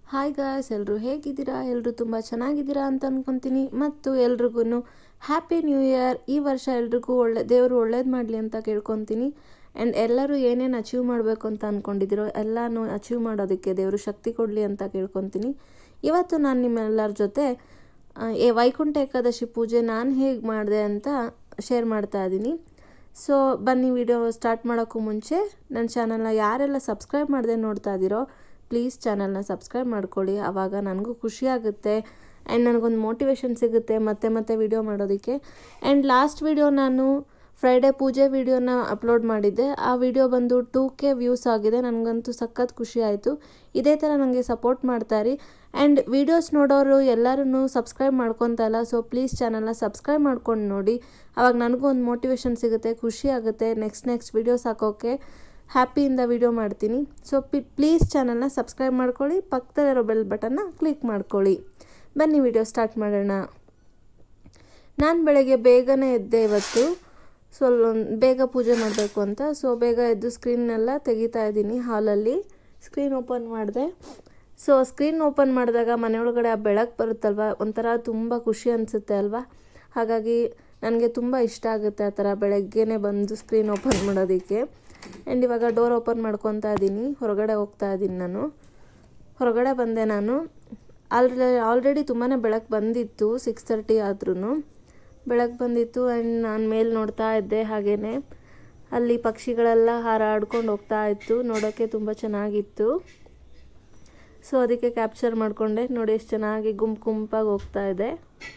hi guys ಎಲ್ಲರೂ ಹೇಗಿದ್ದೀರಾ ಎಲ್ಲರೂ ತುಂಬ ಚೆನ್ನಾಗಿದ್ದೀರಾ ಅಂತ ಅಂದ್ಕೊತೀನಿ ಮತ್ತು ಎಲ್ರಿಗೂ ಹ್ಯಾಪಿ ನ್ಯೂ ಇಯರ್ ಈ ವರ್ಷ ಎಲ್ರಿಗೂ ಒಳ್ಳೆ ದೇವರು ಒಳ್ಳೇದು ಮಾಡಲಿ ಅಂತ ಕೇಳ್ಕೊತೀನಿ ಆ್ಯಂಡ್ ಎಲ್ಲರೂ ಏನೇನು ಅಚೀವ್ ಮಾಡಬೇಕು ಅಂತ ಅಂದ್ಕೊಂಡಿದ್ದೀರೋ ಎಲ್ಲನೂ ಅಚೀವ್ ಮಾಡೋದಕ್ಕೆ ದೇವರು ಶಕ್ತಿ ಕೊಡಲಿ ಅಂತ ಕೇಳ್ಕೊತೀನಿ ಇವತ್ತು ನಾನು ನಿಮ್ಮೆಲ್ಲರ ಜೊತೆ ಆ, ಏ ವೈಕುಂಠ ಏಕಾದಶಿ ಪೂಜೆ ನಾನು ಹೇಗೆ ಮಾಡಿದೆ ಅಂತ ಶೇರ್ ಮಾಡ್ತಾ ಇದ್ದೀನಿ ಸೊ ಬನ್ನಿ ವಿಡಿಯೋ ಸ್ಟಾರ್ಟ್ ಮಾಡೋಕ್ಕೂ ಮುಂಚೆ ನನ್ನ ಚಾನಲ್ನ ಯಾರೆಲ್ಲ ಸಬ್ಸ್ಕ್ರೈಬ್ ಮಾಡದೆ ನೋಡ್ತಾ ಇದ್ದೀರೋ ಪ್ಲೀಸ್ ಚಾನಲ್ನ ಸಬ್ಸ್ಕ್ರೈಬ್ ಮಾಡ್ಕೊಳ್ಳಿ ಆವಾಗ ನನಗೂ ಖುಷಿ ಆಗುತ್ತೆ ಆ್ಯಂಡ್ ನನಗೊಂದು ಮೋಟಿವೇಶನ್ ಸಿಗುತ್ತೆ ಮತ್ತೆ ಮತ್ತೆ ವಿಡಿಯೋ ಮಾಡೋದಕ್ಕೆ ಆ್ಯಂಡ್ ಲಾಸ್ಟ್ ವಿಡಿಯೋ ನಾನು ಫ್ರೈಡೇ ಪೂಜೆ ವಿಡಿಯೋನ ಅಪ್ಲೋಡ್ ಮಾಡಿದ್ದೆ ಆ ವಿಡಿಯೋ ಬಂದು ಟೂ ಕೆ ವ್ಯೂಸ್ ಆಗಿದೆ ನನಗಂತೂ ಸಖತ್ ಖುಷಿ ಆಯಿತು ಇದೇ ಥರ ನನಗೆ ಸಪೋರ್ಟ್ ಮಾಡ್ತಾರಿ ಆ್ಯಂಡ್ ವಿಡಿಯೋಸ್ ನೋಡೋರು ಎಲ್ಲರೂ ಸಬ್ಸ್ಕ್ರೈಬ್ ಮಾಡ್ಕೊತಾ ಇಲ್ಲ ಸೊ ಪ್ಲೀಸ್ ಚಾನಲ್ನ ಸಬ್ಸ್ಕ್ರೈಬ್ ಮಾಡ್ಕೊಂಡು ನೋಡಿ ಅವಾಗ ನನಗೂ ಒಂದು ಮೋಟಿವೇಶನ್ ಸಿಗುತ್ತೆ ಖುಷಿ ಆಗುತ್ತೆ ನೆಕ್ಸ್ಟ್ ನೆಕ್ಸ್ಟ್ ವಿಡಿಯೋಸ್ ಹಾಕೋಕ್ಕೆ ಹ್ಯಾಪಿಯಿಂದ ವಿಡಿಯೋ ಮಾಡ್ತೀನಿ ಸೊ ಪಿ ಪ್ಲೀಸ್ ಚಾನಲ್ನ ಸಬ್ಸ್ಕ್ರೈಬ್ ಮಾಡ್ಕೊಳ್ಳಿ ಪಕ್ಕದಲ್ಲಿರೋ ಬೆಲ್ ಬಟನ್ನ ಕ್ಲಿಕ್ ಮಾಡ್ಕೊಳ್ಳಿ ಬನ್ನಿ ವಿಡಿಯೋ ಸ್ಟಾರ್ಟ್ ಮಾಡೋಣ ನಾನು ಬೆಳಗ್ಗೆ ಬೇಗನೆ ಎದ್ದೆ ಇವತ್ತು ಸ್ವಲ್ಪ ಬೇಗ ಪೂಜೆ ಮಾಡಬೇಕು ಅಂತ ಸೊ ಬೇಗ ಎದ್ದು ಸ್ಕ್ರೀನ್ನೆಲ್ಲ ತೆಗಿತಾ ಇದ್ದೀನಿ ಹಾಲಲ್ಲಿ ಸ್ಕ್ರೀನ್ ಓಪನ್ ಮಾಡಿದೆ ಸೊ ಸ್ಕ್ರೀನ್ ಓಪನ್ ಮಾಡಿದಾಗ ಮನೆಯೊಳಗಡೆ ಆ ಬೆಳಕು ಬರುತ್ತಲ್ವ ಒಂಥರ ತುಂಬ ಖುಷಿ ಅನಿಸುತ್ತೆ ಅಲ್ವಾ ಹಾಗಾಗಿ ನನಗೆ ತುಂಬ ಇಷ್ಟ ಆಗುತ್ತೆ ಆ ಥರ ಬೆಳಗ್ಗೆನೇ ಬಂದು ಸ್ಕ್ರೀನ್ ಓಪನ್ ಮಾಡೋದಕ್ಕೆ ಆ್ಯಂಡ್ ಇವಾಗ ಡೋರ್ ಓಪನ್ ಮಾಡ್ಕೊತಾ ಇದ್ದೀನಿ ಹೊರಗಡೆ ಹೋಗ್ತಾ ಇದ್ದೀನಿ ನಾನು ಹೊರಗಡೆ ಬಂದೆ ನಾನು ಆಲ್ರೆ ಆಲ್ರೆಡಿ ತುಂಬಾ ಬೆಳಕು ಬಂದಿತ್ತು ಸಿಕ್ಸ್ ತರ್ಟಿ ಆದ್ರೂ ಬೆಳಕು ಬಂದಿತ್ತು ಆ್ಯಂಡ್ ನಾನು ಮೇಲೆ ನೋಡ್ತಾ ಇದ್ದೆ ಹಾಗೇ ಅಲ್ಲಿ ಪಕ್ಷಿಗಳೆಲ್ಲ ಹಾರಾಡ್ಕೊಂಡು ಹೋಗ್ತಾ ಇತ್ತು ನೋಡೋಕ್ಕೆ ತುಂಬ ಚೆನ್ನಾಗಿತ್ತು ಸೊ ಅದಕ್ಕೆ ಕ್ಯಾಪ್ಚರ್ ಮಾಡಿಕೊಂಡೆ ನೋಡಿ ಎಷ್ಟು ಚೆನ್ನಾಗಿ ಗುಂಪು ಗುಂಪಾಗಿ ಹೋಗ್ತಾ ಇದೆ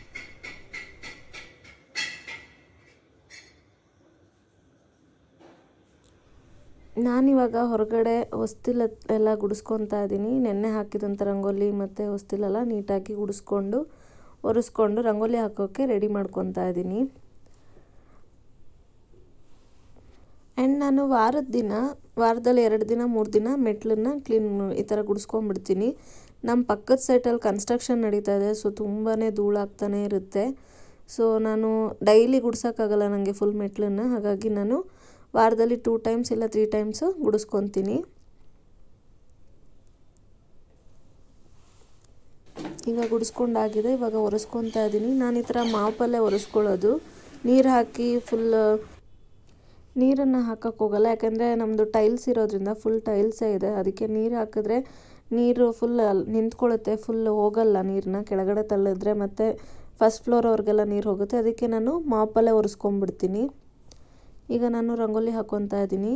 ನಾನಿವಾಗ ಹೊರಗಡೆ ಹೊಸ್ತಿಲ ಎಲ್ಲ ಗುಡಿಸ್ಕೊತಾ ಇದ್ದೀನಿ ನೆನ್ನೆ ಹಾಕಿದಂಥ ರಂಗೋಲಿ ಮತ್ತು ಹೊಸ್ತಿಲೆಲ್ಲ ನೀಟಾಗಿ ಗುಡಿಸ್ಕೊಂಡು ಒರೆಸ್ಕೊಂಡು ರಂಗೋಲಿ ಹಾಕೋಕ್ಕೆ ರೆಡಿ ಮಾಡ್ಕೊತಾ ಇದ್ದೀನಿ ಆ್ಯಂಡ್ ನಾನು ವಾರದ ದಿನ ವಾರದಲ್ಲಿ ಎರಡು ದಿನ ಮೂರು ದಿನ ಮೆಟ್ಲನ್ನ ಕ್ಲೀನ್ ಈ ಥರ ಗುಡಿಸ್ಕೊಂಡ್ಬಿಡ್ತೀನಿ ನಮ್ಮ ಪಕ್ಕದ ಸೈಟಲ್ಲಿ ಕನ್ಸ್ಟ್ರಕ್ಷನ್ ನಡೀತಾ ಇದೆ ಸೊ ತುಂಬಾ ಧೂಳಾಗ್ತಾನೆ ಇರುತ್ತೆ ಸೊ ನಾನು ಡೈಲಿ ಗುಡ್ಸೋಕ್ಕಾಗಲ್ಲ ನನಗೆ ಫುಲ್ ಮೆಟ್ಲನ್ನ ಹಾಗಾಗಿ ನಾನು ವಾರದಲ್ಲಿ ಟೂ ಟೈಮ್ಸ್ ಇಲ್ಲ ತ್ರೀ ಟೈಮ್ಸು ಗುಡಿಸ್ಕೊತೀನಿ ಈಗ ಗುಡಿಸ್ಕೊಂಡಾಗಿದೆ ಇವಾಗ ಒರೆಸ್ಕೊತಾ ಇದ್ದೀನಿ ನಾನು ಈ ಥರ ಮಾವು ಪಲ್ಯ ಒರೆಸ್ಕೊಳ್ಳೋದು ನೀರು ಹಾಕಿ ಫುಲ್ ನೀರನ್ನು ಹಾಕಕ್ಕೆ ಹೋಗಲ್ಲ ಯಾಕಂದರೆ ನಮ್ಮದು ಟೈಲ್ಸ್ ಇರೋದ್ರಿಂದ ಫುಲ್ ಟೈಲ್ಸೇ ಇದೆ ಅದಕ್ಕೆ ನೀರು ಹಾಕಿದ್ರೆ ನೀರು ಫುಲ್ ನಿಂತ್ಕೊಳ್ಳುತ್ತೆ ಫುಲ್ ಹೋಗಲ್ಲ ನೀರನ್ನ ಕೆಳಗಡೆ ತಳ್ಳಿದ್ರೆ ಮತ್ತು ಫಸ್ಟ್ ಫ್ಲೋರ್ ಅವ್ರಿಗೆಲ್ಲ ನೀರು ಹೋಗುತ್ತೆ ಅದಕ್ಕೆ ನಾನು ಮಾವು ಪಲ್ಯ ಒರೆಸ್ಕೊಂಡ್ಬಿಡ್ತೀನಿ ಈಗ ನಾನು ರಂಗೋಲಿ ಹಾಕ್ಕೊತಾ ಇದ್ದೀನಿ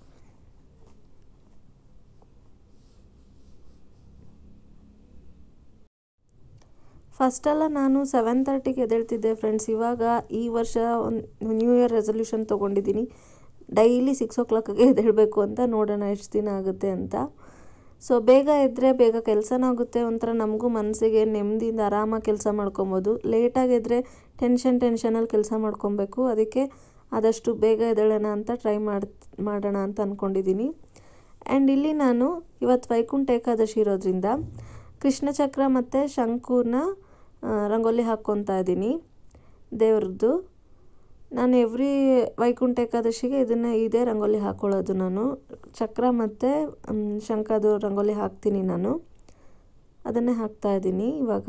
ಫಸ್ಟೆಲ್ಲ ನಾನು ಸೆವೆನ್ ತರ್ಟಿಗೆ ಎದ್ದೇಳ್ತಿದ್ದೆ ಫ್ರೆಂಡ್ಸ್ ಇವಾಗ ಈ ವರ್ಷ ಒಂದು ನ್ಯೂ ಇಯರ್ ರೆಸೊಲ್ಯೂಷನ್ ತೊಗೊಂಡಿದ್ದೀನಿ ಡೈಲಿ ಸಿಕ್ಸ್ ಓ ಕ್ಲಾಕಿಗೆ ಎದ್ದೇಳಬೇಕು ಅಂತ ನೋಡೋಣ ಎಷ್ಟು ದಿನ ಆಗುತ್ತೆ ಅಂತ ಸೊ ಬೇಗ ಎದ್ದರೆ ಬೇಗ ಕೆಲಸನೂ ಆಗುತ್ತೆ ಒಂಥರ ನಮಗೂ ಮನಸ್ಸಿಗೆ ನೆಮ್ಮದಿಯಿಂದ ಆರಾಮಾಗಿ ಕೆಲಸ ಮಾಡ್ಕೊಬೋದು ಲೇಟಾಗಿ ಎದ್ದರೆ ಟೆನ್ಷನ್ ಟೆನ್ಷನಲ್ಲಿ ಕೆಲಸ ಮಾಡ್ಕೊಬೇಕು ಅದಕ್ಕೆ ಆದಷ್ಟು ಬೇಗ ಎದ್ದೇಳೋಣ ಅಂತ ಟ್ರೈ ಮಾಡಿ ಮಾಡೋಣ ಅಂತ ಅಂದ್ಕೊಂಡಿದ್ದೀನಿ ಆ್ಯಂಡ್ ಇಲ್ಲಿ ನಾನು ಇವತ್ತು ವೈಕುಂಠ ಏಕಾದಶಿ ಇರೋದ್ರಿಂದ ಕೃಷ್ಣ ಚಕ್ರ ಮತ್ತು ಶಂಕುನ ರಂಗೋಲಿ ಹಾಕ್ಕೊತಾ ಇದ್ದೀನಿ ದೇವ್ರದ್ದು ನಾನು ಎವ್ರಿ ವೈಕುಂಠ ಏಕಾದಶಿಗೆ ಇದನ್ನು ಇದೇ ರಂಗೋಲಿ ಹಾಕ್ಕೊಳ್ಳೋದು ನಾನು ಚಕ್ರ ಮತ್ತು ಶಂಖದು ರಂಗೋಲಿ ಹಾಕ್ತೀನಿ ನಾನು ಅದನ್ನೇ ಹಾಕ್ತಾ ಇದ್ದೀನಿ ಇವಾಗ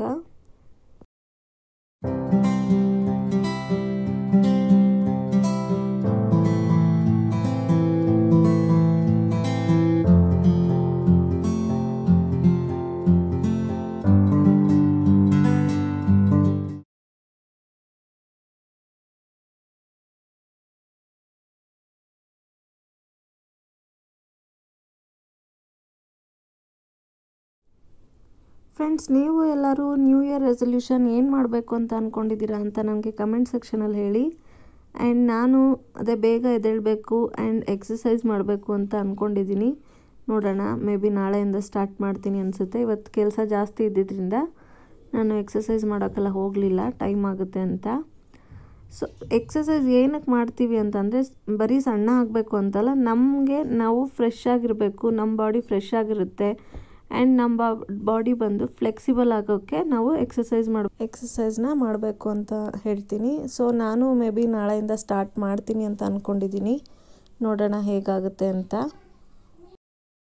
ಫ್ರೆಂಡ್ಸ್ ನೀವು ಎಲ್ಲರೂ ನ್ಯೂ ಇಯರ್ ರೆಸೊಲ್ಯೂಷನ್ ಏನು ಮಾಡಬೇಕು ಅಂತ ಅಂದ್ಕೊಂಡಿದ್ದೀರಾ ಅಂತ ನನಗೆ ಕಮೆಂಟ್ ಸೆಕ್ಷನಲ್ಲಿ ಹೇಳಿ ಆ್ಯಂಡ್ ನಾನು ಅದೇ ಬೇಗ ಎದ್ದೇಳಬೇಕು ಆ್ಯಂಡ್ ಎಕ್ಸಸೈಸ್ ಮಾಡಬೇಕು ಅಂತ ಅಂದ್ಕೊಂಡಿದ್ದೀನಿ ನೋಡೋಣ ಮೇ ಬಿ ನಾಳೆಯಿಂದ ಸ್ಟಾರ್ಟ್ ಮಾಡ್ತೀನಿ ಅನಿಸುತ್ತೆ ಇವತ್ತು ಕೆಲಸ ಜಾಸ್ತಿ ಇದ್ದಿದ್ದರಿಂದ ನಾನು ಎಕ್ಸಸೈಸ್ ಮಾಡೋಕ್ಕೆಲ್ಲ ಹೋಗಲಿಲ್ಲ ಟೈಮ್ ಆಗುತ್ತೆ ಅಂತ ಸೊ ಎಕ್ಸಸೈಸ್ ಏನಕ್ಕೆ ಮಾಡ್ತೀವಿ ಅಂತಂದರೆ ಬರೀ ಸಣ್ಣ ಆಗಬೇಕು ಅಂತಲ್ಲ ನಮಗೆ ನಾವು ಫ್ರೆಶ್ ಆಗಿರಬೇಕು ನಮ್ಮ ಬಾಡಿ ಫ್ರೆಶ್ ಆಗಿರುತ್ತೆ ಆ್ಯಂಡ್ ನಮ್ಮ ಬಾಡಿ ಬಂದು ಫ್ಲೆಕ್ಸಿಬಲ್ ಆಗೋಕ್ಕೆ ನಾವು ಎಕ್ಸಸೈಸ್ ಮಾಡಿ ಎಕ್ಸಸೈಸ್ನ ಮಾಡಬೇಕು ಅಂತ ಹೇಳ್ತೀನಿ ಸೊ ನಾನು ಮೇ ಬಿ ನಾಳೆಯಿಂದ ಸ್ಟಾರ್ಟ್ ಮಾಡ್ತೀನಿ ಅಂತ ಅಂದ್ಕೊಂಡಿದ್ದೀನಿ ನೋಡೋಣ ಹೇಗಾಗುತ್ತೆ ಅಂತ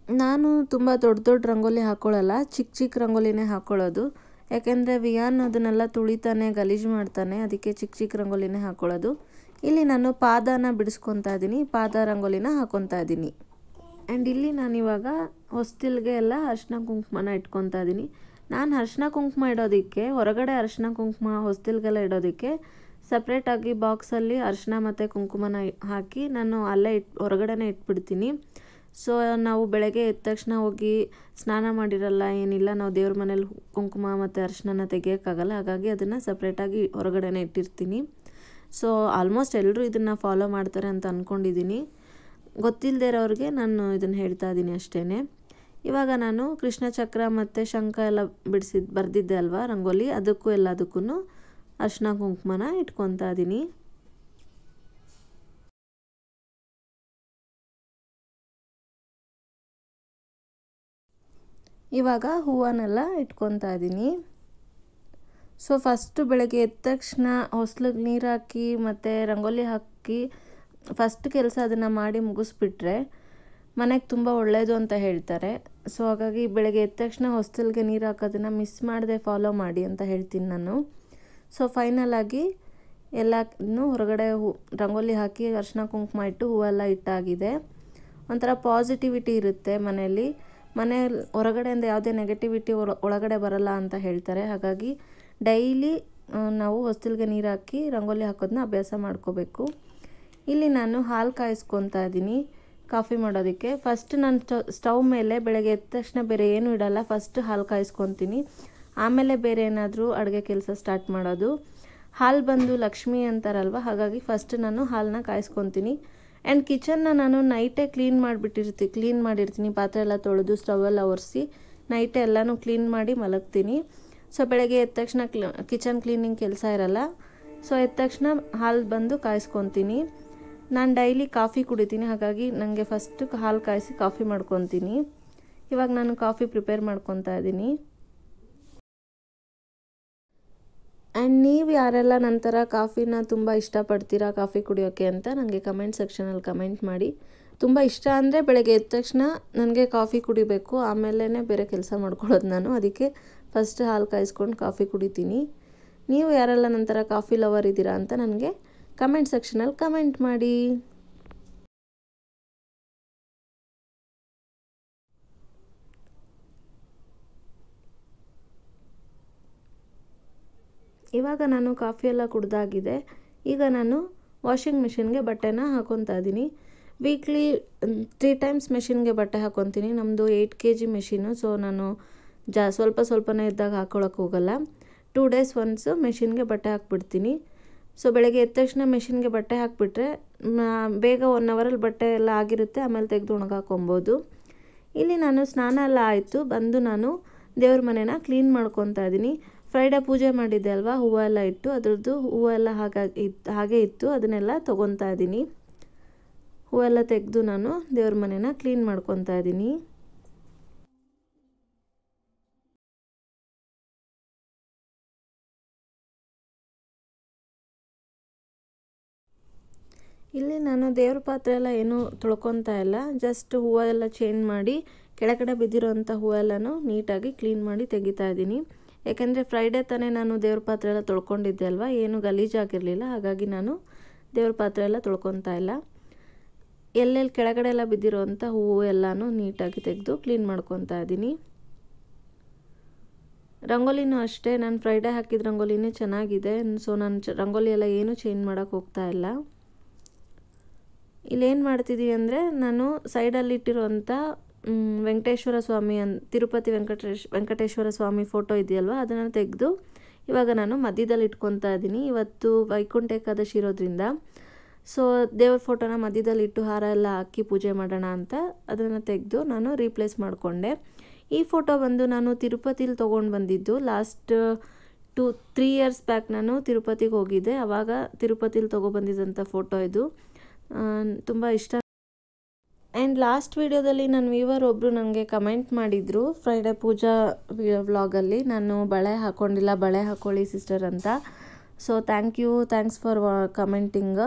ನಾನು ತುಂಬ ದೊಡ್ಡ ದೊಡ್ಡ ರಂಗೋಲಿ ಹಾಕ್ಕೊಳ್ಳಲ್ಲ ಚಿಕ್ಕ ಚಿಕ್ಕ ರಂಗೋಲಿನೇ ಹಾಕ್ಕೊಳ್ಳೋದು ಯಾಕೆಂದರೆ ವಿಯಾನ್ ಅದನ್ನೆಲ್ಲ ತುಳಿತಾನೆ ಗಲೀಜು ಮಾಡ್ತಾನೆ ಅದಕ್ಕೆ ಚಿಕ್ಕ ಚಿಕ್ಕ ರಂಗೋಲಿನೇ ಹಾಕ್ಕೊಳ್ಳೋದು ಇಲ್ಲಿ ನಾನು ಪಾದನ ಬಿಡಿಸ್ಕೊತಾ ಇದ್ದೀನಿ ಪಾದ ರಂಗೋಲಿನ ಹಾಕ್ಕೊತಾ ಇದ್ದೀನಿ ಆ್ಯಂಡ್ ಇಲ್ಲಿ ನಾನಿವಾಗ ಹೊಸ್ತಿಲ್ಗೆ ಎಲ್ಲ ಅರಿಶಿನ ಕುಂಕುಮನ ಇಟ್ಕೊತಾ ಇದ್ದೀನಿ ನಾನು ಅರಿಶಿನ ಕುಂಕುಮ ಇಡೋದಕ್ಕೆ ಹೊರಗಡೆ ಅರಿಶಿನ ಕುಂಕುಮ ಹೊಸ್ತಿಲ್ಗೆಲ್ಲ ಇಡೋದಕ್ಕೆ ಸಪ್ರೇಟಾಗಿ ಬಾಕ್ಸಲ್ಲಿ ಅರಿಶಿನ ಮತ್ತು ಕುಂಕುಮನ ಹಾಕಿ ನಾನು ಅಲ್ಲೇ ಇಟ್ ಹೊರಗಡೆನೇ ಇಟ್ಬಿಡ್ತೀನಿ ಸೊ ನಾವು ಬೆಳಗ್ಗೆ ಎದ್ದ ತಕ್ಷಣ ಹೋಗಿ ಸ್ನಾನ ಮಾಡಿರಲ್ಲ ಏನಿಲ್ಲ ನಾವು ದೇವ್ರ ಮನೇಲಿ ಕುಂಕುಮ ಮತ್ತು ಅರಿಶಿನ ತೆಗಿಯೋಕ್ಕಾಗಲ್ಲ ಹಾಗಾಗಿ ಅದನ್ನು ಸಪ್ರೇಟಾಗಿ ಹೊರಗಡೆನೇ ಇಟ್ಟಿರ್ತೀನಿ ಸೊ ಆಲ್ಮೋಸ್ಟ್ ಎಲ್ಲರೂ ಇದನ್ನು ಫಾಲೋ ಮಾಡ್ತಾರೆ ಅಂತ ಅಂದ್ಕೊಂಡಿದ್ದೀನಿ ಗೊತ್ತಿಲ್ಲದೆ ಇರೋರಿಗೆ ನಾನು ಇದನ್ನು ಹೇಳ್ತಾ ಇದ್ದೀನಿ ಅಷ್ಟೇ ಇವಾಗ ನಾನು ಕೃಷ್ಣ ಚಕ್ರ ಮತ್ತು ಶಂಖ ಎಲ್ಲ ಬಿಡಿಸಿದ್ದು ಬರೆದಿದ್ದೆ ಅಲ್ವಾ ರಂಗೋಲಿ ಅದಕ್ಕೂ ಎಲ್ಲದಕ್ಕೂ ಅರಿಶಿನ ಕುಂಕುಮನ ಇಟ್ಕೊತಾ ಇದ್ದೀನಿ ಇವಾಗ ಹೂವನ್ನೆಲ್ಲ ಇಟ್ಕೊತಾ ಇದ್ದೀನಿ ಸೊ ಫಸ್ಟು ಬೆಳಗ್ಗೆ ಎದ್ದ ತಕ್ಷಣ ಹೊಸ್ಲಿಗೆ ನೀರು ಹಾಕಿ ಮತ್ತು ರಂಗೋಲಿ ಹಾಕಿ ಫಸ್ಟ್ ಕೆಲಸ ಅದನ್ನು ಮಾಡಿ ಮುಗಿಸ್ಬಿಟ್ರೆ ಮನೆಗೆ ತುಂಬ ಒಳ್ಳೆಯದು ಅಂತ ಹೇಳ್ತಾರೆ ಸೊ ಹಾಗಾಗಿ ಬೆಳಗ್ಗೆ ಎದ್ದ ತಕ್ಷಣ ಹೊಸ್ತಿಲ್ಗೆ ನೀರು ಹಾಕೋದನ್ನು ಮಿಸ್ ಮಾಡದೆ ಫಾಲೋ ಮಾಡಿ ಅಂತ ಹೇಳ್ತೀನಿ ನಾನು ಸೊ ಫೈನಲ್ ಆಗಿ ಎಲ್ಲನೂ ಹೊರಗಡೆ ಹೂ ರಂಗೋಲಿ ಹಾಕಿ ಅರಿಶಿನ ಕುಂಕುಮ ಇಟ್ಟು ಹೂವೆಲ್ಲ ಇಟ್ಟಾಗಿದೆ ಒಂಥರ ಪಾಸಿಟಿವಿಟಿ ಇರುತ್ತೆ ಮನೆಯಲ್ಲಿ ಮನೆಯಲ್ಲಿ ಹೊರಗಡೆಯಿಂದ ಯಾವುದೇ ನೆಗೆಟಿವಿಟಿ ಒಳಗಡೆ ಬರಲ್ಲ ಅಂತ ಹೇಳ್ತಾರೆ ಹಾಗಾಗಿ ಡೈಲಿ ನಾವು ಹೊಸ್ತಿಲ್ಗೆ ನೀರು ಹಾಕಿ ರಂಗೋಲಿ ಹಾಕೋದನ್ನ ಅಭ್ಯಾಸ ಮಾಡ್ಕೋಬೇಕು ಇಲ್ಲಿ ನಾನು ಹಾಲು ಕಾಯಿಸ್ಕೊತಾ ಇದ್ದೀನಿ ಕಾಫಿ ಮಾಡೋದಕ್ಕೆ ಫಸ್ಟ್ ನಾನು ಸ್ಟವ್ ಮೇಲೆ ಬೆಳಗ್ಗೆ ಎದ್ದ ತಕ್ಷಣ ಬೇರೆ ಏನೂ ಇಡಲ್ಲ ಫಸ್ಟ್ ಹಾಲು ಕಾಯಿಸ್ಕೊತೀನಿ ಆಮೇಲೆ ಬೇರೆ ಏನಾದರೂ ಅಡುಗೆ ಕೆಲಸ ಸ್ಟಾರ್ಟ್ ಮಾಡೋದು ಹಾಲು ಬಂದು ಲಕ್ಷ್ಮಿ ಅಂತಾರಲ್ವ ಹಾಗಾಗಿ ಫಸ್ಟ್ ನಾನು ಹಾಲನ್ನ ಕಾಯಿಸ್ಕೊತೀನಿ ಆ್ಯಂಡ್ ಕಿಚನ್ನ ನಾನು ನೈಟೇ ಕ್ಲೀನ್ ಮಾಡಿಬಿಟ್ಟಿರ್ತೀನಿ ಕ್ಲೀನ್ ಮಾಡಿರ್ತೀನಿ ಪಾತ್ರೆ ಎಲ್ಲ ತೊಳೆದು ಸ್ಟವ್ ಎಲ್ಲ ಒರೆಸಿ ನೈಟೇ ಎಲ್ಲನೂ ಕ್ಲೀನ್ ಮಾಡಿ ಮಲಗ್ತೀನಿ ಸೊ ಬೆಳಗ್ಗೆ ಎದ್ದ ತಕ್ಷಣ ಕ್ಲ ಕಿಚನ್ ಕ್ಲೀನಿಂಗ್ ಕೆಲಸ ಇರಲ್ಲ ಸೊ ಎದ್ದ ತಕ್ಷಣ ಹಾಲು ಬಂದು ಕಾಯಿಸ್ಕೊತೀನಿ ನಾನು ಡೈಲಿ ಕಾಫಿ ಕುಡಿತೀನಿ ಹಾಗಾಗಿ ನನಗೆ ಫಸ್ಟ್ ಹಾಲು ಕಾಯಿಸಿ ಕಾಫಿ ಮಾಡ್ಕೊತೀನಿ ಇವಾಗ ನಾನು ಕಾಫಿ ಪ್ರಿಪೇರ್ ಮಾಡ್ಕೊತಾ ಇದ್ದೀನಿ ಆ್ಯಂಡ್ ನೀವು ಯಾರೆಲ್ಲ ನಂತರ ಕಾಫಿನ ತುಂಬ ಇಷ್ಟಪಡ್ತೀರಾ ಕಾಫಿ ಕುಡಿಯೋಕ್ಕೆ ಅಂತ ನನಗೆ ಕಮೆಂಟ್ ಸೆಕ್ಷನಲ್ಲಿ ಕಮೆಂಟ್ ಮಾಡಿ ತುಂಬ ಇಷ್ಟ ಅಂದರೆ ಬೆಳಗ್ಗೆ ಎದ್ದ ತಕ್ಷಣ ನನಗೆ ಕಾಫಿ ಕುಡಿಬೇಕು ಆಮೇಲೆ ಬೇರೆ ಕೆಲಸ ಮಾಡ್ಕೊಳ್ಳೋದು ನಾನು ಅದಕ್ಕೆ ಫಸ್ಟ್ ಹಾಲು ಕಾಯಿಸ್ಕೊಂಡು ಕಾಫಿ ಕುಡಿತೀನಿ ನೀವು ಯಾರೆಲ್ಲ ನಂತರ ಕಾಫಿ ಲವರ್ ಇದ್ದೀರಾ ಅಂತ ನನಗೆ ಕಮೆಂಟ್ ಸೆಕ್ಷನಲ್ಲಿ ಕಮೆಂಟ್ ಮಾಡಿ ಇವಾಗ ನಾನು ಕಾಫಿ ಎಲ್ಲ ಕುಡ್ದಾಗಿದೆ ಈಗ ನಾನು ವಾಷಿಂಗ್ ಮಿಷಿನ್ಗೆ ಬಟ್ಟೆನ ಹಾಕೊತಾ ಇದ್ದೀನಿ ವೀಕ್ಲಿ ತ್ರೀ ಟೈಮ್ಸ್ ಮೆಷಿನ್ಗೆ ಬಟ್ಟೆ ಹಾಕೊತೀನಿ ನಮ್ಮದು eight K G machine so ನಾನು ಜಾ ಸ್ವಲ್ಪ ಸ್ವಲ್ಪನೇ ಇದ್ದಾಗ ಹಾಕ್ಕೊಳಕ್ಕೆ ಹೋಗಲ್ಲ ಟೂ ಡೇಸ್ ಒನ್ಸು ಮೆಷಿನ್ಗೆ ಬಟ್ಟೆ ಹಾಕ್ಬಿಡ್ತೀನಿ ಸೊ ಬೆಳಗ್ಗೆ ಎದ್ದ ತಕ್ಷಣ ಮೆಷಿನ್ಗೆ ಬಟ್ಟೆ ಹಾಕಿಬಿಟ್ರೆ ಬೇಗ ಒನ್ ಅವರಲ್ಲಿ ಬಟ್ಟೆ ಎಲ್ಲ ಆಗಿರುತ್ತೆ ಆಮೇಲೆ ತೆಗೆದು ಒಣಗಾಕೊಬೋದು ಇಲ್ಲಿ ನಾನು ಸ್ನಾನ ಎಲ್ಲ ಆಯಿತು ಬಂದು ನಾನು ದೇವ್ರ ಮನೇನ ಕ್ಲೀನ್ ಮಾಡ್ಕೊತಾ ಇದ್ದೀನಿ ಫ್ರೈಡೇ ಪೂಜೆ ಮಾಡಿದ್ದೆ ಅಲ್ವಾ ಹೂವು ಎಲ್ಲ ಇಟ್ಟು ಅದ್ರದ್ದು ಹೂವೆಲ್ಲ ಹಾಗಾಗಿ ಇತ್ತು ಹಾಗೆ ಇತ್ತು ಅದನ್ನೆಲ್ಲ ತೊಗೊತಾ ಇದ್ದೀನಿ ಹೂವೆಲ್ಲ ತೆಗೆದು ನಾನು ದೇವ್ರ ಮನೇನ ಕ್ಲೀನ್ ಮಾಡ್ಕೊತಾ ಇದ್ದೀನಿ ಇಲ್ಲಿ ನಾನು ದೇವ್ರ ಪಾತ್ರೆ ಎಲ್ಲ ಏನೂ ತೊಳ್ಕೊತಾ ಇಲ್ಲ ಜಸ್ಟ್ ಹೂವು ಎಲ್ಲ ಚೇಂಜ್ ಮಾಡಿ ಕೆಳಗಡೆ ಬಿದ್ದಿರೋಂಥ ಹೂವೆಲ್ಲನೂ ನೀಟಾಗಿ ಕ್ಲೀನ್ ಮಾಡಿ ತೆಗಿತಾ ಇದ್ದೀನಿ ಯಾಕೆಂದರೆ ಫ್ರೈಡೇ ತಾನೇ ನಾನು ದೇವ್ರ ಪಾತ್ರೆ ಎಲ್ಲ ತೊಳ್ಕೊಂಡಿದ್ದೆ ಅಲ್ವಾ ಏನು ಗಲೀಜಾಗಿರಲಿಲ್ಲ ಹಾಗಾಗಿ ನಾನು ದೇವ್ರ ಪಾತ್ರೆ ಎಲ್ಲ ತೊಳ್ಕೊತಾ ಇಲ್ಲ ಎಲ್ಲೆಲ್ಲಿ ಕೆಳಗಡೆ ಎಲ್ಲ ಬಿದ್ದಿರೋಂಥ ಹೂವು ಎಲ್ಲನೂ ನೀಟಾಗಿ ತೆಗೆದು ಕ್ಲೀನ್ ಮಾಡ್ಕೊತಾ ಇದ್ದೀನಿ ರಂಗೋಲಿನೂ ಅಷ್ಟೇ ನಾನು ಫ್ರೈಡೇ ಹಾಕಿದ ರಂಗೋಲಿನೇ ಚೆನ್ನಾಗಿದೆ ಸೊ ನಾನು ಚ ರಂಗೋಲಿ ಎಲ್ಲ ಏನೂ ಚೇಂಜ್ ಮಾಡೋಕ್ಕೆ ಹೋಗ್ತಾ ಇಲ್ಲ ಇಲ್ಲೇನು ಮಾಡ್ತಿದ್ದೀವಿ ಅಂದರೆ ನಾನು ಸೈಡಲ್ಲಿ ಇಟ್ಟಿರುವಂಥ ವೆಂಕಟೇಶ್ವರ ಸ್ವಾಮಿ ಅನ್ ತಿರುಪತಿ ವೆಂಕಟೇಶ್ ವೆಂಕಟೇಶ್ವರ ಸ್ವಾಮಿ ಫೋಟೋ ಇದೆಯಲ್ವ ಅದನ್ನು ತೆಗೆದು ಇವಾಗ ನಾನು ಮಧ್ಯದಲ್ಲಿ ಇಟ್ಕೊತಾ ಇದ್ದೀನಿ ಇವತ್ತು ವೈಕುಂಠ ಏಕಾದಶಿ ಇರೋದ್ರಿಂದ ಸೊ ದೇವ್ರ ಫೋಟೋನ ಮಧ್ಯದಲ್ಲಿ ಇಟ್ಟು ಹಾರ ಎಲ್ಲ ಹಾಕಿ ಪೂಜೆ ಮಾಡೋಣ ಅಂತ ಅದನ್ನು ತೆಗೆದು ನಾನು ರೀಪ್ಲೇಸ್ ಮಾಡಿಕೊಂಡೆ ಈ ಫೋಟೋ ಬಂದು ನಾನು ತಿರುಪತಿಲಿ ತೊಗೊಂಡು ಬಂದಿದ್ದು last two three years back ನಾನು ತಿರುಪತಿಗೆ ಹೋಗಿದ್ದೆ ಆವಾಗ ತಿರುಪತಿಲಿ ತೊಗೊಬಂದಿದ್ದಂಥ ಫೋಟೋ ಇದು ತುಂಬ ಇಷ್ಟ ಆ್ಯಂಡ್ ಲಾಸ್ಟ್ ವೀಡಿಯೋದಲ್ಲಿ ನನ್ನ ವ್ಯೂವರ್ ಒಬ್ಬರು ನನಗೆ ಕಮೆಂಟ್ ಮಾಡಿದರು ಫ್ರೈಡೇ ಪೂಜಾ ವ್ಲಾಗಲ್ಲಿ ನಾನು ಬಳೆ ಹಾಕ್ಕೊಂಡಿಲ್ಲ ಬಳೆ ಹಾಕ್ಕೊಳ್ಳಿ ಸಿಸ್ಟರ್ ಅಂತ so thank you thanks for commenting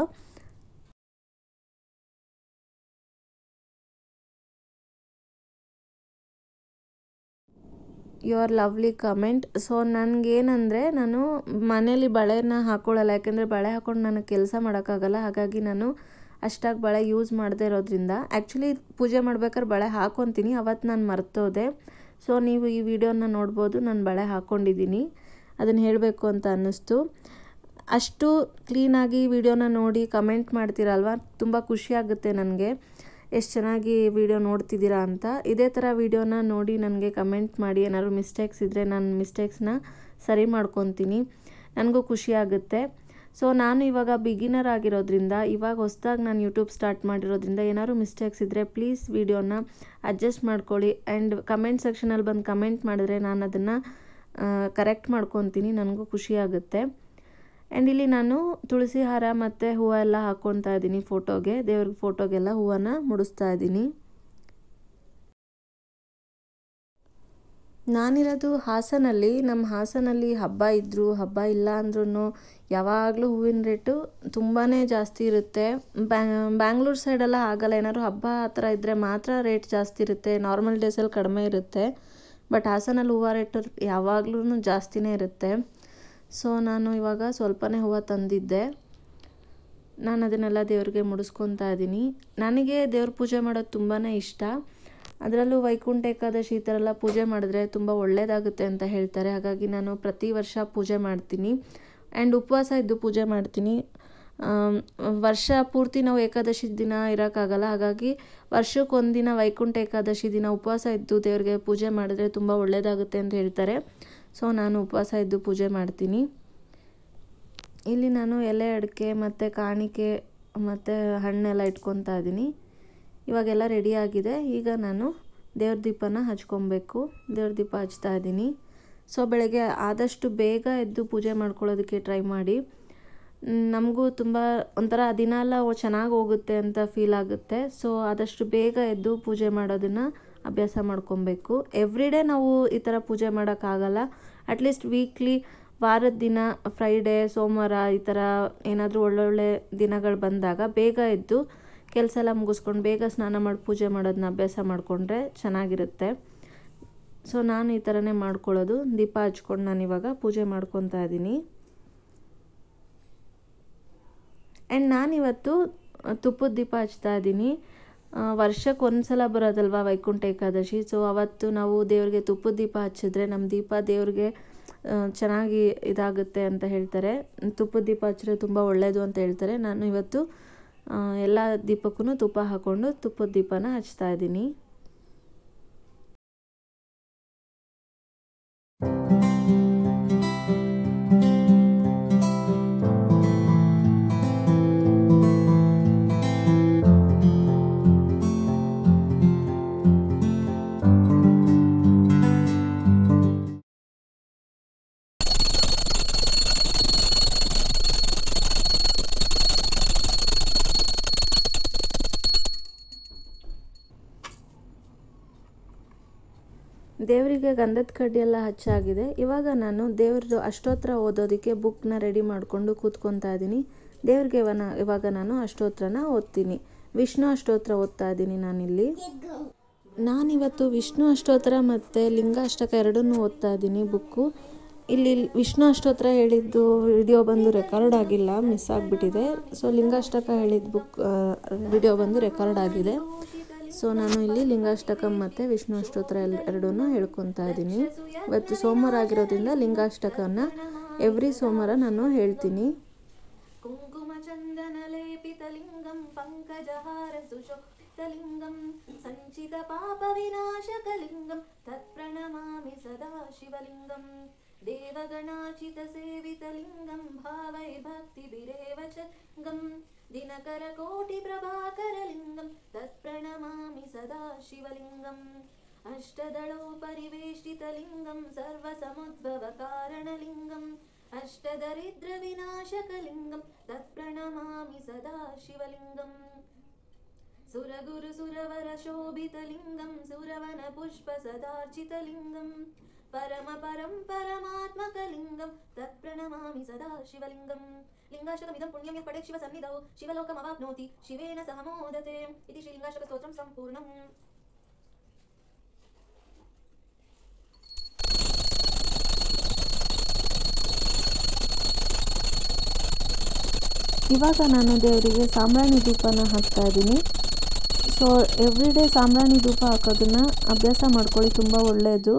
your lovely comment so ನನಗೇನಂದರೆ ನಾನು ಮನೇಲಿ ಬಳೆನ ಹಾಕ್ಕೊಳ್ಳಲ್ಲ ಯಾಕೆಂದರೆ ಬಳೆ ಹಾಕ್ಕೊಂಡು ನನಗೆ ಕೆಲಸ ಮಾಡೋಕ್ಕಾಗಲ್ಲ ಹಾಗಾಗಿ ನಾನು ಅಷ್ಟಾಗಿ ಬಳೆ ಯೂಸ್ ಮಾಡದೇ ಇರೋದ್ರಿಂದ ಆ್ಯಕ್ಚುಲಿ ಪೂಜೆ ಮಾಡ್ಬೇಕಾದ್ರೆ ಬಳೆ ಹಾಕ್ಕೊತೀನಿ ಅವತ್ತು ನಾನು ಮರ್ತೋದೆ ಸೊ ನೀವು ಈ ವಿಡಿಯೋನ ನೋಡ್ಬೋದು ನಾನು ಬಳೆ ಹಾಕ್ಕೊಂಡಿದ್ದೀನಿ ಅದನ್ನು ಹೇಳಬೇಕು ಅಂತ ಅನ್ನಿಸ್ತು ಅಷ್ಟು ಕ್ಲೀನಾಗಿ ವಿಡಿಯೋನ ನೋಡಿ ಕಮೆಂಟ್ ಮಾಡ್ತೀರಲ್ವ ತುಂಬ ಖುಷಿಯಾಗುತ್ತೆ ನನಗೆ ಎಷ್ಟು ಚೆನ್ನಾಗಿ ವಿಡಿಯೋ ನೋಡ್ತಿದ್ದೀರಾ ಅಂತ ಇದೇ ಥರ ವಿಡಿಯೋನ ನೋಡಿ ನನಗೆ ಕಮೆಂಟ್ ಮಾಡಿ ಏನಾದ್ರು ಮಿಸ್ಟೇಕ್ಸ್ ಇದ್ದರೆ ನಾನು ಮಿಸ್ಟೇಕ್ಸ್ನ ಸರಿ ಮಾಡ್ಕೊತೀನಿ ನನಗೂ ಖುಷಿಯಾಗುತ್ತೆ ಸೊ ನಾನು ಇವಾಗ ಬಿಗಿನರ್ ಆಗಿರೋದ್ರಿಂದ ಇವಾಗ ಹೊಸ್ದಾಗಿ ನಾನು ಯೂಟ್ಯೂಬ್ ಸ್ಟಾರ್ಟ್ ಮಾಡಿರೋದ್ರಿಂದ ಏನಾದ್ರು ಮಿಸ್ಟೇಕ್ಸ್ ಇದ್ದರೆ ಪ್ಲೀಸ್ ವಿಡಿಯೋನ ಅಡ್ಜಸ್ಟ್ ಮಾಡ್ಕೊಳ್ಳಿ ಆ್ಯಂಡ್ ಕಮೆಂಟ್ ಸೆಕ್ಷನಲ್ಲಿ ಬಂದು ಕಮೆಂಟ್ ಮಾಡಿದ್ರೆ ನಾನು ಅದನ್ನು ಕರೆಕ್ಟ್ ಮಾಡ್ಕೊತೀನಿ ನನಗೂ ಖುಷಿಯಾಗುತ್ತೆ ಆ್ಯಂಡ್ ಇಲ್ಲಿ ನಾನು ತುಳಸಿ ಹಾರ ಮತ್ತು ಹೂವು ಎಲ್ಲ ಹಾಕ್ಕೊತಾ ಇದ್ದೀನಿ ಫೋಟೋಗೆ ದೇವ್ರ ಫೋಟೋಗೆಲ್ಲ ಹೂವನ್ನ ಮುಡಿಸ್ತಾ ಇದ್ದೀನಿ ನಾನಿರೋದು ಹಾಸನಲ್ಲಿ ನಮ್ಮ ಹಾಸನಲ್ಲಿ ಹಬ್ಬ ಇದ್ದರೂ ಹಬ್ಬ ಇಲ್ಲ ಅಂದ್ರೂ ಯಾವಾಗಲೂ ಹೂವಿನ ರೇಟು ತುಂಬಾ ಜಾಸ್ತಿ ಇರುತ್ತೆ ಬ್ಯಾಂಗ್ಳೂರು ಸೈಡೆಲ್ಲ ಆಗಲ್ಲ ಏನಾದ್ರು ಹಬ್ಬ ಆ ಥರ ಇದ್ದರೆ ಮಾತ್ರ ರೇಟ್ ಜಾಸ್ತಿ ಇರುತ್ತೆ ನಾರ್ಮಲ್ ಡೇಸಲ್ಲಿ ಕಡಿಮೆ ಇರುತ್ತೆ ಬಟ್ ಹಾಸನಲ್ಲಿ ಹೂವು ರೇಟು ಯಾವಾಗ್ಲೂ ಜಾಸ್ತಿನೇ ಇರುತ್ತೆ ಸೊ ನಾನು ಇವಾಗ ಸ್ವಲ್ಪನೇ ಹೂವು ತಂದಿದ್ದೆ ನಾನು ಅದನ್ನೆಲ್ಲ ದೇವ್ರಿಗೆ ಮುಡಿಸ್ಕೊತಾ ಇದ್ದೀನಿ ನನಗೆ ದೇವ್ರ ಪೂಜೆ ಮಾಡೋದು ತುಂಬಾ ಇಷ್ಟ ಅದರಲ್ಲೂ ವೈಕುಂಠ ಏಕಾದಶಿ ಈ ಥರ ಎಲ್ಲ ಪೂಜೆ ಮಾಡಿದ್ರೆ ತುಂಬ ಒಳ್ಳೆಯದಾಗುತ್ತೆ ಅಂತ ಹೇಳ್ತಾರೆ ಹಾಗಾಗಿ ನಾನು ಪ್ರತಿ ವರ್ಷ ಪೂಜೆ ಮಾಡ್ತೀನಿ ಆ್ಯಂಡ್ ಉಪವಾಸ ಇದ್ದು ಪೂಜೆ ಮಾಡ್ತೀನಿ ವರ್ಷ ಪೂರ್ತಿ ನಾವು ಏಕಾದಶಿ ದಿನ ಇರೋಕ್ಕಾಗಲ್ಲ ಹಾಗಾಗಿ ವರ್ಷಕ್ಕೆ ಒಂದಿನ ವೈಕುಂಠ ಏಕಾದಶಿ ದಿನ ಉಪವಾಸ ಇದ್ದು ದೇವ್ರಿಗೆ ಪೂಜೆ ಮಾಡಿದ್ರೆ ತುಂಬ ಒಳ್ಳೆಯದಾಗುತ್ತೆ ಅಂತ ಹೇಳ್ತಾರೆ ಸೊ ನಾನು ಉಪವಾಸ ಇದ್ದು ಪೂಜೆ ಮಾಡ್ತೀನಿ ಇಲ್ಲಿ ನಾನು ಎಲೆ ಅಡಿಕೆ ಮತ್ತು ಕಾಣಿಕೆ ಮತ್ತು ಹಣ್ಣೆಲ್ಲ ಇಟ್ಕೊತಾ ಇದ್ದೀನಿ ಇವಾಗೆಲ್ಲ ರೆಡಿ ಆಗಿದೆ ಈಗ ನಾನು ದೇವ್ರ ದೀಪನ ಹಚ್ಕೊಬೇಕು ದೇವ್ರ ದೀಪ ಹಚ್ತಾ ಇದ್ದೀನಿ ಸೊ ಬೆಳಗ್ಗೆ ಆದಷ್ಟು ಬೇಗ ಎದ್ದು ಪೂಜೆ ಮಾಡ್ಕೊಳ್ಳೋದಕ್ಕೆ ಟ್ರೈ ಮಾಡಿ ನಮಗೂ ತುಂಬ ಒಂಥರ ದಿನ ಎಲ್ಲ ಚೆನ್ನಾಗಿ ಹೋಗುತ್ತೆ ಅಂತ ಫೀಲ್ ಆಗುತ್ತೆ ಸೊ ಆದಷ್ಟು ಬೇಗ ಎದ್ದು ಪೂಜೆ ಮಾಡೋದನ್ನು ಅಭ್ಯಾಸ ಮಾಡ್ಕೊಬೇಕು ಎವ್ರಿ ಡೇ ನಾವು ಈ ಥರ ಪೂಜೆ ಮಾಡೋಕ್ಕಾಗಲ್ಲ ಅಟ್ಲೀಸ್ಟ್ ವೀಕ್ಲಿ ವಾರದ ದಿನ ಫ್ರೈಡೇ ಸೋಮವಾರ ಈ ಥರ ಏನಾದರೂ ಒಳ್ಳೊಳ್ಳೆ ದಿನಗಳು ಬಂದಾಗ ಬೇಗ ಎದ್ದು ಕೆಲಸ ಎಲ್ಲ ಮುಗಿಸ್ಕೊಂಡು ಬೇಗ ಸ್ನಾನ ಮಾಡಿ ಪೂಜೆ ಮಾಡೋದನ್ನ ಅಭ್ಯಾಸ ಮಾಡಿಕೊಂಡ್ರೆ ಚೆನ್ನಾಗಿರುತ್ತೆ ಸೊ ನಾನು ಈ ಥರನೇ ಮಾಡ್ಕೊಳ್ಳೋದು ದೀಪ ಹಚ್ಕೊಂಡು ನಾನು ಇವಾಗ ಪೂಜೆ ಮಾಡ್ಕೊತಾ ಇದ್ದೀನಿ ಆ್ಯಂಡ್ ನಾನಿವತ್ತು ತುಪ್ಪದ ದೀಪ ಹಚ್ತಾ ಇದ್ದೀನಿ ವರ್ಷಕ್ಕೆ ಒಂದು ಸಲ ಬರೋದಲ್ವ ವೈಕುಂಠ ಏಕಾದಶಿ ಸೊ ಅವತ್ತು ನಾವು ದೇವ್ರಿಗೆ ತುಪ್ಪದ ದೀಪ ಹಚ್ಚಿದ್ರೆ ನಮ್ಮ ದೀಪ ದೇವ್ರಿಗೆ ಚೆನ್ನಾಗಿ ಇದಾಗುತ್ತೆ ಅಂತ ಹೇಳ್ತಾರೆ ತುಪ್ಪದ ದೀಪ ಹಚ್ಚಿದ್ರೆ ತುಂಬ ಒಳ್ಳೆಯದು ಅಂತ ಹೇಳ್ತಾರೆ ನಾನು ಇವತ್ತು ಎಲ್ಲ ದೀಪಕ್ಕೂ ತುಪ್ಪ ಹಾಕ್ಕೊಂಡು ತುಪ್ಪದ ದೀಪನ ಹಚ್ತಾ ಇದ್ದೀನಿ ದೇವರಿಗೆ ಗಂಧದ ಕಡ್ಡಿ ಎಲ್ಲ ಹಚ್ಚಾಗಿದೆ ಇವಾಗ ನಾನು ದೇವ್ರದ್ದು ಅಷ್ಟೋತ್ರ ಓದೋದಕ್ಕೆ ಬುಕ್ನ ರೆಡಿ ಮಾಡಿಕೊಂಡು ಕೂತ್ಕೊತಾ ಇದ್ದೀನಿ ದೇವ್ರಿಗೆ ಇವನ ಇವಾಗ ನಾನು ಅಷ್ಟೋತ್ರನ ಓದ್ತೀನಿ ವಿಷ್ಣು ಅಷ್ಟೋತ್ರ ಓದ್ತಾ ಇದ್ದೀನಿ ನಾನಿಲ್ಲಿ ನಾನಿವತ್ತು ವಿಷ್ಣು ಅಷ್ಟೋತ್ರ ಮತ್ತು ಲಿಂಗ ಅಷ್ಟಕ ಎರಡನ್ನೂ ಓದ್ತಾ ಇದ್ದೀನಿ ಬುಕ್ಕು ಇಲ್ಲಿ ವಿಷ್ಣು ಅಷ್ಟೋತ್ರ ಹೇಳಿದ್ದು ವಿಡಿಯೋ ಬಂದು ರೆಕಾರ್ಡ್ ಆಗಿಲ್ಲ ಮಿಸ್ ಆಗಿಬಿಟ್ಟಿದೆ ಸೊ ಲಿಂಗಾಷ್ಟಕ ಹೇಳಿದ ಬುಕ್ ವಿಡಿಯೋ ಬಂದು ರೆಕಾರ್ಡ್ ಆಗಿದೆ ಸೊ ನಾನು ಇಲ್ಲಿ ಲಿಂಗಾಷ್ಟಕಂ ಮತ್ತು ವಿಷ್ಣು ಅಷ್ಟೋತ್ರ ಎಲ್ ಎರಡೂ ಹೇಳ್ಕೊತಾ ಇದ್ದೀನಿ ಇವತ್ತು ಸೋಮವಾರ ಆಗಿರೋದ್ರಿಂದ ಲಿಂಗಾಷ್ಟಕನ ಎವ್ರಿ ಸೋಮವಾರ ನಾನು ಹೇಳ್ತೀನಿ कुङ्कुमचन्दनलेपितलिङ्गं पङ्कजहार सुशोभितलिङ्गं सञ्चितपापविनाशकलिङ्गं तत्प्रणमामि सदा शिवलिङ्गं देवगणार्चितसेवितलिङ्गं भावैर्भक्तिभिरेव च लिङ्गं दिनकरकोटिप्रभाकरलिङ्गं तत्प्रणमामि सदा शिवलिङ्गम् अष्टदलोपरिवेष्टितलिङ्गं सर्वसमुद्भवकारणलिङ्गम् अष्टदरिद्रविनाशकलिङ्गं तत्प्रणमामि सदा शिवलिङ्गम् सुरगुरुसुरवरशोभितलिङ्गं सुरवनपुष्पसदार्चितलिङ्गं परमपरं परमात्मकलिङ्गं तत्प्रणमामि सदा शिवलिङ्गम् लिङ्गाशकमिदं पुण्यं यः पठेत् शिवसन्निधौ शिवलोकमवाप्नोति शिवेन सह मोदते इति श्रीलिङ्गाशकस्तोत्रं सम्पूर्णम् ಇವಾಗ ನಾನು ದೇವರಿಗೆ ಸಾಂಬ್ರಾಣಿ ಧೂಪನ ಹಾಕ್ತಾ ಇದ್ದೀನಿ ಸೊ ಎವ್ರಿಡೇ ಸಾಂಬ್ರಾಣಿ ಧೂಪ ಹಾಕೋದನ್ನ ಅಭ್ಯಾಸ ಮಾಡ್ಕೊಳ್ಳಿ ತುಂಬ ಒಳ್ಳೆಯದು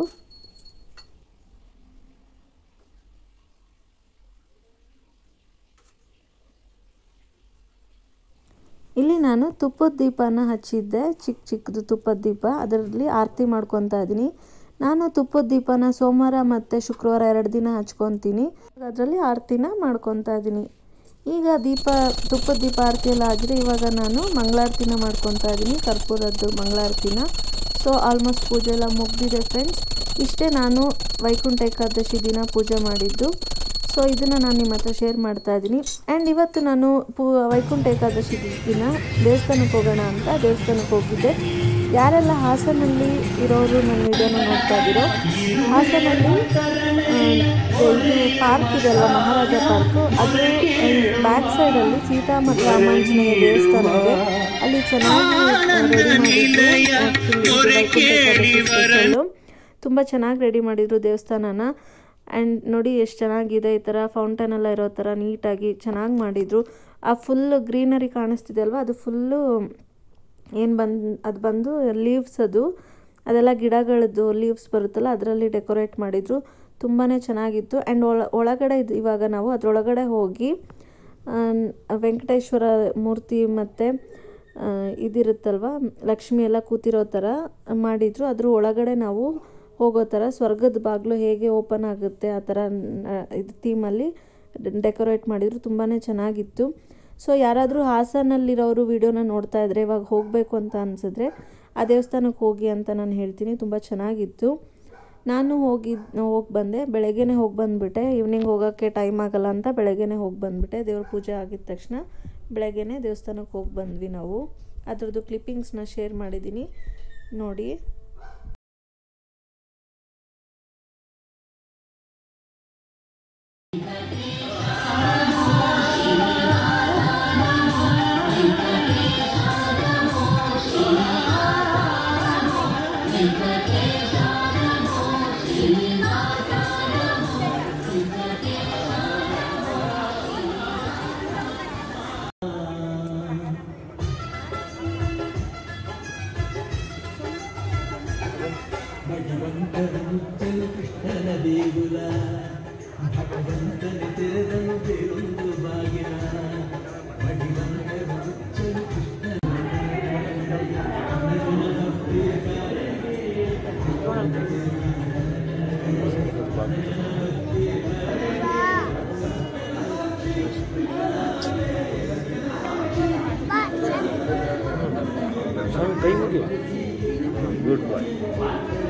ಇಲ್ಲಿ ನಾನು ತುಪ್ಪದ ದೀಪನ ಹಚ್ಚಿದ್ದೆ ಚಿಕ್ಕ ಚಿಕ್ಕದು ತುಪ್ಪದ ದೀಪ ಅದರಲ್ಲಿ ಆರತಿ ಮಾಡ್ಕೊತಾ ಇದ್ದೀನಿ ನಾನು ತುಪ್ಪದ ದೀಪನ ಸೋಮವಾರ ಮತ್ತು ಶುಕ್ರವಾರ ಎರಡು ದಿನ ಹಚ್ಕೊತೀನಿ ಅದರಲ್ಲಿ ಆರತಿನ ಮಾಡ್ಕೊತಾ ಇದ್ದೀನಿ ಈಗ ದೀಪ ತುಪ್ಪದ ದೀಪ ಆರತಿ ಎಲ್ಲ ಆಗಿದೆ ಇವಾಗ ನಾನು ಮಂಗಳಾರತಿನ ಮಾಡ್ಕೊತಾ ಇದ್ದೀನಿ ಕರ್ಪೂರದ್ದು ಮಂಗಳಾರತಿನ ಸೊ ಆಲ್ಮೋಸ್ಟ್ ಪೂಜೆ ಎಲ್ಲ ಮುಗ್ದಿದೆ ಫ್ರೆಂಡ್ಸ್ ಇಷ್ಟೇ ನಾನು ವೈಕುಂಠ ಏಕಾದಶಿ ದಿನ ಪೂಜೆ ಮಾಡಿದ್ದು ಸೊ ಇದನ್ನು ನಾನು ನಿಮ್ಮ ಹತ್ರ ಶೇರ್ ಮಾಡ್ತಾ ಇದ್ದೀನಿ ಆ್ಯಂಡ್ ಇವತ್ತು ನಾನು ಪೂ ವೈಕುಂಠ ಏಕಾದಶಿ ದಿನ ದೇವಸ್ಥಾನಕ್ಕೆ ಹೋಗೋಣ ಅಂತ ದೇವಸ್ಥಾನಕ್ಕೆ ಹೋಗಿದ್ದೆ ಯಾರೆಲ್ಲ ಹಾಸನಲ್ಲಿ ಇರೋರು ನನ್ನ ವಿಡಿಯೋನ ನೋಡ್ತಾ ಇದ್ದೀರೋ ಹಾಸನಲ್ಲಿ ಆ, ಇದು ಪಾರ್ಕ್ ಇದೆಯಲ್ವ ಮಹಾರಾಜ ಪಾರ್ಕು ಅದ್ರ ಬ್ಯಾಕ್ ಸೈಡಲ್ಲಿ ಸೀತಾ ಮತ್ತು ರಾಮಾಂಜನೇಯ ದೇವಸ್ಥಾನ ಇದೆ ಅಲ್ಲಿ ಚೆನ್ನಾಗಿ ರೆಡಿ ಮಾಡಿದ್ರು ತುಂಬ ಚೆನ್ನಾಗಿ ರೆಡಿ ಮಾಡಿದ್ರು ದೇವಸ್ಥಾನನ ಆ್ಯಂಡ್ ನೋಡಿ ಎಷ್ಟು ಚೆನ್ನಾಗಿದೆ ಈ ಥರ ಫೌಂಟನ್ ಎಲ್ಲ ಇರೋ ಥರ ನೀಟಾಗಿ ಚೆನ್ನಾಗಿ ಮಾಡಿದರು ಆ ಫುಲ್ ಗ್ರೀನರಿ ಕಾಣಿಸ್ತಿದೆ ಅಲ್ವಾ ಅದು ಫುಲ್ಲು ಏನು ಬಂದು ಅದು ಬಂದು ಲೀವ್ಸ್ ಅದು ಅದೆಲ್ಲ ಗಿಡಗಳದ್ದು ಲೀವ್ಸ್ ಬರುತ್ತಲ್ಲ ಅದರಲ್ಲಿ ಡೆಕೋರೇಟ್ ಮಾಡಿದರು ತುಂಬಾ ಚೆನ್ನಾಗಿತ್ತು ಆ್ಯಂಡ್ ಒಳ ಒಳಗಡೆ ಇದು ಇವಾಗ ನಾವು ಅದರೊಳಗಡೆ ಹೋಗಿ ಆ, ವೆಂಕಟೇಶ್ವರ ಮೂರ್ತಿ ಮತ್ತು ಇದಿರುತ್ತಲ್ವ ಲಕ್ಷ್ಮಿ ಎಲ್ಲ ಕೂತಿರೋ ಥರ ಮಾಡಿದರು ಅದ್ರ ಒಳಗಡೆ ನಾವು ಹೋಗೋ ಥರ ಸ್ವರ್ಗದ ಬಾಗಿಲು ಹೇಗೆ ಓಪನ್ ಆಗುತ್ತೆ ಆ ಥರ ನ- ಇದು ಥೀಮಲ್ಲಿ ಡೆಕೋರೇಟ್ ಮಾಡಿದರು ತುಂಬಾ ಚೆನ್ನಾಗಿತ್ತು ಸೊ ಯಾರಾದರೂ ಹಾಸನಲ್ಲಿರೋರು ವಿಡಿಯೋನ ನೋಡ್ತಾ ಇದ್ರೆ ಇವಾಗ ಹೋಗಬೇಕು ಅಂತ ಅನಿಸಿದ್ರೆ ಆ ದೇವಸ್ಥಾನಕ್ಕೆ ಹೋಗಿ ಅಂತ ನಾನು ಹೇಳ್ತೀನಿ ತುಂಬ ಚೆನ್ನಾಗಿತ್ತು ನಾನು ಹೋಗಿ ಹೋಗಿ ಬಂದೆ ಬೆಳಗ್ಗೆನೇ ಹೋಗಿ ಬಂದುಬಿಟ್ಟೆ ಈವ್ನಿಂಗ್ ಹೋಗೋಕ್ಕೆ ಟೈಮ್ ಆಗಲ್ಲ ಅಂತ ಬೆಳಗ್ಗೆನೇ ಹೋಗಿ ಬಂದುಬಿಟ್ಟೆ ದೇವ್ರ ಪೂಜೆ ಆಗಿದ ತಕ್ಷಣ ಬೆಳಗ್ಗೆನೇ ದೇವಸ್ಥಾನಕ್ಕೆ ಹೋಗಿ ಬಂದ್ವಿ ನಾವು ಅದರದ್ದು ಕ್ಲಿಪ್ಪಿಂಗ್ಸ್ನ ಶೇರ್ ಮಾಡಿದ್ದೀನಿ ನೋಡಿ ಭಗವಂತನ ಮುಚ್ಚಲು ಕೃಷ್ಣನ ದೇಗುಲ ಭಗವಂತನ ತೆರೆದನು ಬೇರೊಂದು ಬಾಗಿಲ ಭಗವಂತನ ಮುಚ್ಚಲು ಕೃಷ್ಣನ ಕೈ ಮುಗಿ ಗುಡ್ ಬಾಯ್